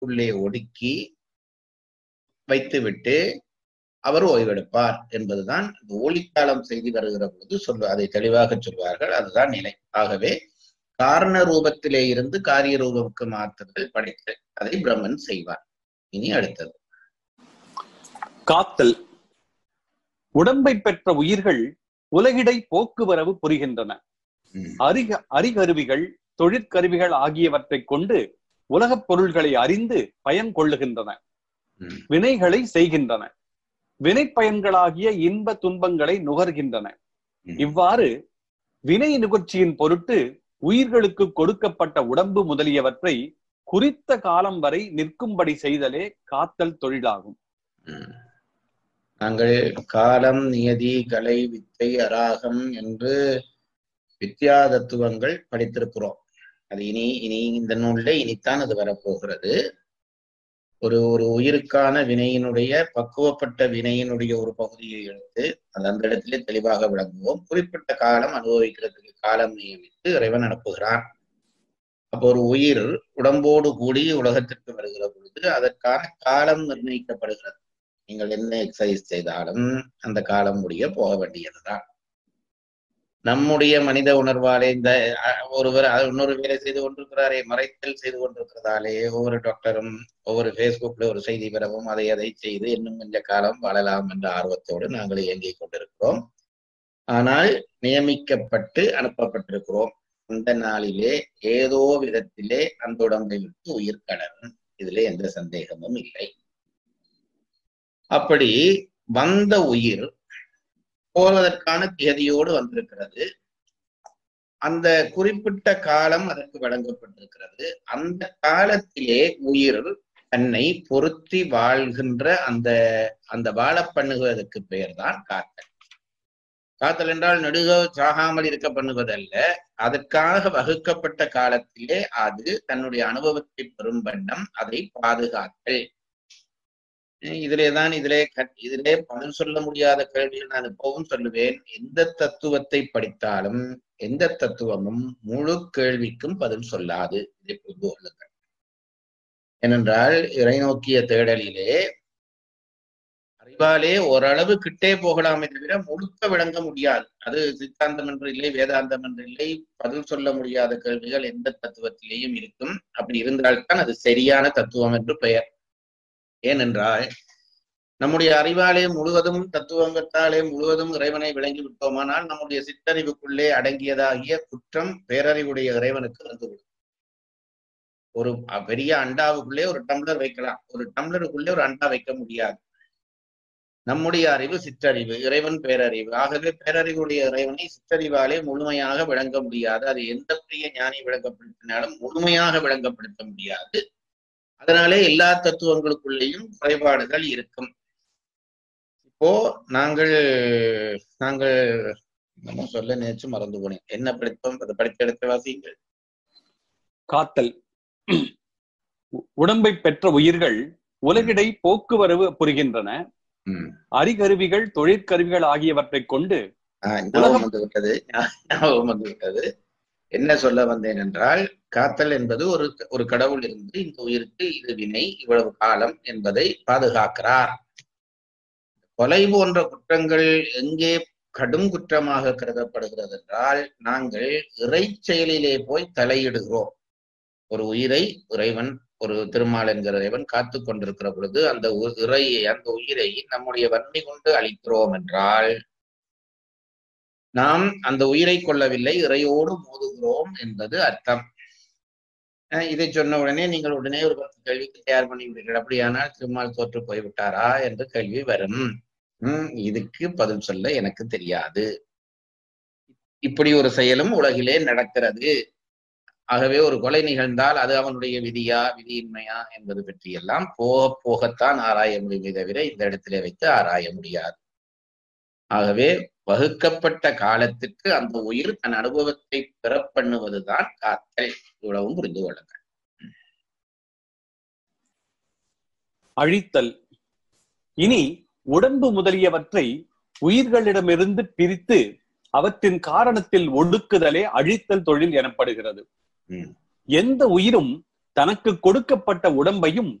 அறைக்குள்ளே ஒடுக்கி வைத்துவிட்டு அவர் ஓய்வெடுப்பார் என்பதுதான் இந்த ஒளிக்காலம் செய்தி வருகிற பொழுது சொல்ல அதை தெளிவாக சொல்வார்கள் அதுதான் நிலை ஆகவே காரண ரூபத்திலே இருந்து காரிய ரூபமுக்கு மாற்றுதல் படைத்தல் அதை பிரம்மன் செய்வார் இனி அடுத்தது காத்தல் உடம்பை பெற்ற உயிர்கள் உலகிடை போக்குவரவு புரிகின்றன ம், அறிக அறிகருவிகள் தொழிற்கருவிகள் ஆகியவற்றைக் கொண்டு உலகப் பொருள்களை அறிந்து பயன் கொள்ளுகின்றன ம், வினைகளை செய்கின்றன வினை பயன்களாகிய இன்ப துன்பங்களை நுகர்கின்றன ம். இவ்வாறு வினை நுகர்ச்சியின் பொருட்டு உயிர்களுக்கு கொடுக்கப்பட்ட உடம்பு முதலியவற்றை குறித்த காலம் வரை நிற்கும்படி செய்தலே காத்தல் தொழிலாகும் ம். நாங்கள் காலம் நியதி கலை வித்தை அராகம் என்று வித்யா தத்துவங்கள் படித்திருக்கிறோம் அது இனி இனி இந்த நூல்ல இனித்தான் அது வரப்போகிறது ஒரு ஒரு உயிருக்கான வினையினுடைய பக்குவப்பட்ட வினையினுடைய ஒரு பகுதியை எடுத்து அது அந்த இடத்திலே தெளிவாக விளங்குவோம் குறிப்பிட்ட காலம் அனுபவிக்கிறதுக்கு காலம் நியமித்து இறைவன் அனுப்புகிறான் அப்போ ஒரு உயிர் உடம்போடு கூடி உலகத்திற்கு வருகிற பொழுது அதற்கான காலம் நிர்ணயிக்கப்படுகிறது நீங்கள் என்ன எக்ஸசைஸ் செய்தாலும் அந்த காலம் முடிய போக வேண்டியதுதான் நம்முடைய மனித உணர்வாலே இந்த அஹ், ஒருவர் அஹ், இன்னொரு வேலை செய்து கொண்டிருக்கிறாரே மறைத்தல் செய்து கொண்டிருக்கிறதாலே ஒவ்வொரு டாக்டரும் ஒவ்வொரு ஃபேஸ்புக்ல ஒரு செய்தி பெறவும் அதை அதை செய்து இன்னும் கொஞ்ச காலம் வாழலாம் என்ற ஆர்வத்தோடு நாங்கள் இயங்கிக் கொண்டிருக்கிறோம் ஆனால் நியமிக்கப்பட்டு அனுப்பப்பட்டிருக்கிறோம் அந்த நாளிலே ஏதோ விதத்திலே அந்த உடம்பை விட்டு உயிர் கடனும் இதிலே எந்த சந்தேகமும் இல்லை அப்படி வந்த உயிர் போவதற்கான தேதியோடு வந்திருக்கிறது அந்த குறிப்பிட்ட காலம் அதற்கு வழங்கப்பட்டிருக்கிறது அந்த காலத்திலே உயிர் தன்னை பொருத்தி வாழ்கின்ற அந்த அந்த வாழ பண்ணுவதற்கு பெயர்தான் காத்தல் காத்தல் என்றால் நெடுக சாகாமல் இருக்க பண்ணுவதல்ல அதற்காக வகுக்கப்பட்ட காலத்திலே அது தன்னுடைய அனுபவத்தை பெறும் வண்ணம் அதை பாதுகாத்தல் இதிலே தான் இதிலே கட்- இதிலே பதில் சொல்ல முடியாத கேள்விகள் நான் இப்பவும் சொல்லுவேன் எந்த தத்துவத்தை படித்தாலும் எந்த தத்துவமும் முழு கேள்விக்கும் பதில் சொல்லாது இதை புரிந்து கொள்ளுங்கள் ஏனென்றால் இறை நோக்கிய தேடலிலே அறிவாலே ஓரளவு கிட்டே போகலாமே தவிர முழுக்க விளங்க முடியாது அது சித்தாந்தம் என்று இல்லை வேதாந்தம் என்று இல்லை பதில் சொல்ல முடியாத கேள்விகள் எந்த தத்துவத்திலேயும் இருக்கும் அப்படி இருந்தால்தான் அது சரியான தத்துவம் என்று பெயர் ஏனென்றால் நம்முடைய அறிவாலே முழுவதும் தத்துவங்கத்தாலே முழுவதும் இறைவனை விளங்கி விட்டோமானால் நம்முடைய சிற்றறிவுக்குள்ளே அடங்கியதாகிய குற்றம் பேரறிவுடைய இறைவனுக்கு வந்துவிடும் ஒரு அ- பெரிய அண்டாவுக்குள்ளே ஒரு டம்ளர் வைக்கலாம் ஒரு டம்ளருக்குள்ளே ஒரு அண்டா வைக்க முடியாது நம்முடைய அறிவு சிற்றறிவு இறைவன் பேரறிவு ஆகவே பேரறிவுடைய இறைவனை சிற்றறிவாலே முழுமையாக விளங்க முடியாது அது எந்த பெரிய ஞானி விளங்கப்படுத்தினாலும் முழுமையாக விளங்கப்படுத்த முடியாது அதனாலே எல்லா தத்துவங்களுக்குள்ளேயும் குறைபாடுகள் இருக்கும் இப்போ நாங்கள் நாங்கள் நம்ம சொல்ல நினைச்சு மறந்து போனேன் என்ன படித்தோம் அதை படித்த இடத்தை வாசியுங்கள் காத்தல் உ- உடம்பை பெற்ற உயிர்கள் உலகிடை போக்குவரவு புரிகின்றன ம். அறிகருவிகள் தொழிற்கருவிகள் ஆகியவற்றைக் கொண்டு ஆஹ் ஞாபகம் வந்து விட்டது ஞாபகம் வந்து விட்டது என்ன சொல்ல வந்தேன் என்றால் காத்தல் என்பது ஒரு ஒரு கடவுள் இருந்து இந்த உயிருக்கு இது வினை இவ்வளவு காலம் என்பதை பாதுகாக்கிறார் கொலை போன்ற குற்றங்கள் எங்கே கடும் குற்றமாக கருதப்படுகிறது என்றால் நாங்கள் இறை செயலிலே போய் தலையிடுகிறோம் ஒரு உயிரை இறைவன் ஒரு திருமால் என்கிற இறைவன் காத்து கொண்டிருக்கிற பொழுது அந்த உ- இறையை அந்த உயிரை நம்முடைய வன்மை கொண்டு அளிக்கிறோம் என்றால் நாம் அந்த உயிரை கொள்ளவில்லை இறையோடு மோதுகிறோம் என்பது அர்த்தம் அஹ் இதை சொன்ன உடனே நீங்கள் உடனே ஒரு பத்து கேள்விக்கு தயார் பண்ணி விடுங்கள் அப்படியானால் திருமால் தோற்று போய்விட்டாரா என்ற கேள்வி வரும் உம் இதுக்கு பதில் சொல்ல எனக்கு தெரியாது இப்படி ஒரு செயலும் உலகிலே நடக்கிறது ஆகவே ஒரு கொலை நிகழ்ந்தால் அது அவனுடைய விதியா விதியின்மையா என்பது பற்றியெல்லாம் போக போகத்தான் ஆராய முடியுமே தவிர இந்த இடத்திலே வைத்து ஆராய முடியாது ஆகவே வகுக்கப்பட்ட காலத்திற்கு அந்த உயிர் தன் அனுபவத்தை பெற பண்ணுவதுதான் காத்தல் இவ்வளவும் புரிந்து கொள்ளுங்கள் அழித்தல் இனி உடம்பு முதலியவற்றை உயிர்களிடமிருந்து பிரித்து அவற்றின் காரணத்தில் ஒடுக்குதலே அழித்தல் தொழில் எனப்படுகிறது ம். எந்த உயிரும் தனக்கு கொடுக்கப்பட்ட உடம்பையும்